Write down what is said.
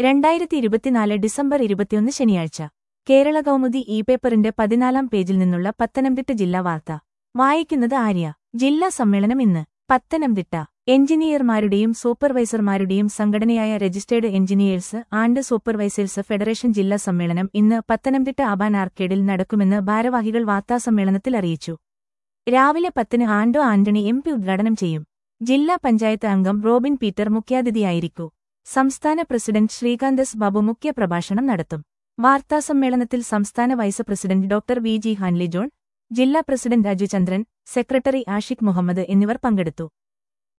രണ്ടായിരത്തി ഇരുപത്തിനാല് ഡിസംബർ ഇരുപത്തിയൊന്ന് ശനിയാഴ്ച കേരള കൗമുദി ഇ പേപ്പറിന്റെ പതിനാലാം പേജിൽ നിന്നുള്ള പത്തനംതിട്ട ജില്ലാ വാർത്ത വായിക്കുന്നത് ആര്യ ജില്ലാ സമ്മേളനം ഇന്ന് പത്തനംതിട്ട എഞ്ചിനീയർമാരുടെയും സൂപ്പർവൈസർമാരുടെയും സംഘടനയായ registered engineers and supervisors federation ജില്ലാ സമ്മേളനം ഇന്ന് പത്തനംതിട്ട അബാൻ ആർക്കേഡിൽ നടക്കുമെന്ന് ഭാരവാഹികൾ വാർത്താസമ്മേളനത്തിൽ അറിയിച്ചു രാവിലെ പത്തിന് ആൻഡോ ആന്റണി എം പി ഉദ്ഘാടനം ചെയ്യും ജില്ലാ പഞ്ചായത്ത് അംഗം റോബിൻ പീറ്റർ മുഖ്യാതിഥിയായിരിക്കൂ സംസ്ഥാന പ്രസിഡന്റ് ശ്രീകാന്തസ് ബാബു മുഖ്യപ്രഭാഷണം നടത്തും വാർത്താസമ്മേളനത്തിൽ സംസ്ഥാന vice president doctor V G Hanly John ജില്ലാ പ്രസിഡന്റ് അജു ചന്ദ്രൻ സെക്രട്ടറി ആഷിഖ് മുഹമ്മദ് എന്നിവർ പങ്കെടുത്തു